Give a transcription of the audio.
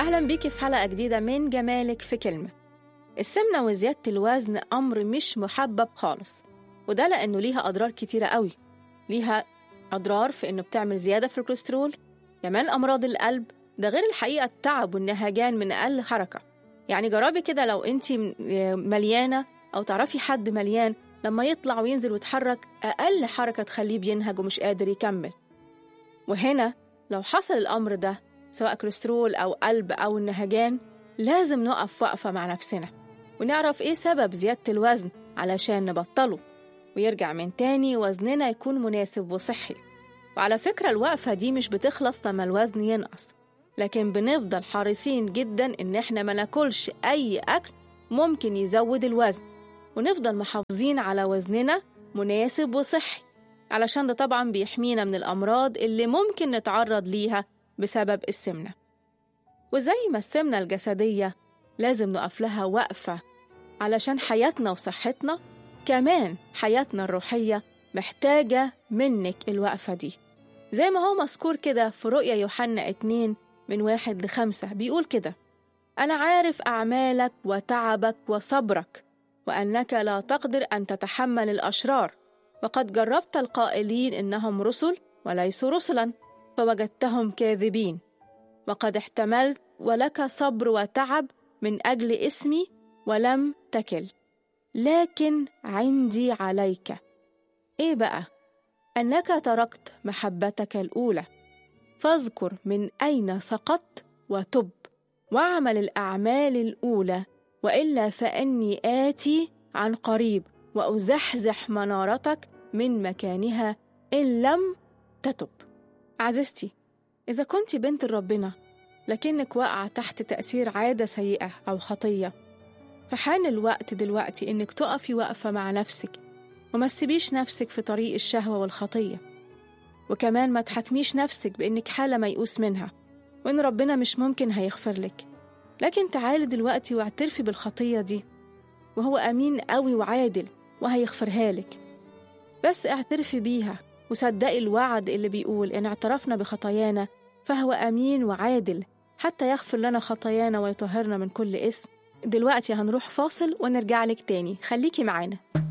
أهلا بيكي في حلقة جديدة من جمالك في كلمة السمنة وزيادة الوزن أمر مش محبب خالص وده لأنه ليها أضرار كتيرة قوي ليها أضرار في إنه بتعمل زيادة في الكوليسترول كمان أمراض القلب ده غير الحقيقة التعب والنهجان من أقل حركة يعني جربي كده لو أنت مليانة أو تعرفي حد مليان لما يطلع وينزل ويتحرك أقل حركة تخليه بينهج ومش قادر يكمل وهنا لو حصل الأمر ده سواء كوليسترول أو قلب أو النهجان لازم نقف وقفة مع نفسنا ونعرف إيه سبب زيادة الوزن علشان نبطله ويرجع من تاني وزننا يكون مناسب وصحي وعلى فكرة الوقفة دي مش بتخلص لما الوزن ينقص لكن بنفضل حريصين جدا إن إحنا ما ناكلش أي أكل ممكن يزود الوزن ونفضل محافظين على وزننا مناسب وصحي علشان ده طبعا بيحمينا من الأمراض اللي ممكن نتعرض ليها بسبب السمنة وزي ما السمنة الجسدية لازم نقف لها وقفة علشان حياتنا وصحتنا كمان حياتنا الروحية محتاجة منك الوقفة دي زي ما هو مذكور كده في رؤيا يوحنا اتنين من واحد لخمسة بيقول كده أنا عارف أعمالك وتعبك وصبرك وأنك لا تقدر أن تتحمل الأشرار وقد جربت القائلين إنهم رسل وليسوا رسلا فوجدتهم كاذبين وقد احتملت ولك صبر وتعب من أجل اسمي ولم تكل لكن عندي عليك إيه بقى؟ أنك تركت محبتك الأولى فاذكر من أين سقطت وتب واعمل الأعمال الأولى وإلا فإني آتي عن قريب وأزحزح منارتك من مكانها إن لم تتب عزيزتي إذا كنت بنت ربنا لكنك واقعة تحت تأثير عادة سيئة أو خطية فحان الوقت دلوقتي إنك تقفي وقفة مع نفسك وما تسيبيش نفسك في طريق الشهوة والخطية وكمان ما تحكميش نفسك بإنك حالة ميؤوس منها وإن ربنا مش ممكن هيغفر لك لكن تعالي دلوقتي واعترفي بالخطية دي وهو أمين قوي وعادل وهيغفرها لك بس اعترفي بيها وصدقي الوعد اللي بيقول إن اعترفنا بخطايانا فهو أمين وعادل حتى يغفر لنا خطايانا ويطهرنا من كل اسم دلوقتي هنروح فاصل ونرجع لك تاني خليكي معانا